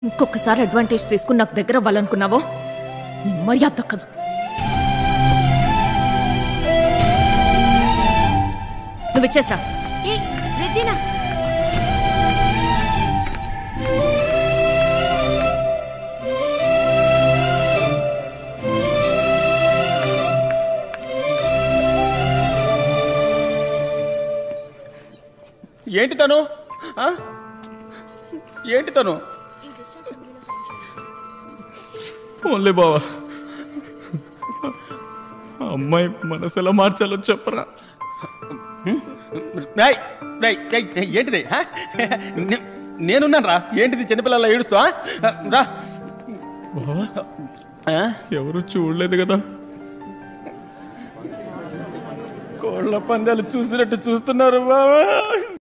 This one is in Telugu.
ఇంకొకసారి అడ్వాంటేజ్ తీసుకుని నాకు దగ్గర అవ్వాలనుకున్నావో నీ మర్యాద దక్కదు నువ్వు ఇచ్చేసరా రెజీనా ఏంటి తను ఆ? ఏంటి తను ఓన్లే బావా అమ్మాయి మనసు ఎలా మార్చాలో చెప్పరా రేయ్, రేయ్, రేయ్, రేయ్, ఏంటిది ఆ? నే- నేనున్నాను రా ఏంటిది చిన్నపిల్లల ఏడుస్తూ ఆ? రా బావా ఆ? ఎవరు చూడలేదు కదా కోళ్ళ పందాలు చూసినట్టు చూస్తున్నారు బావా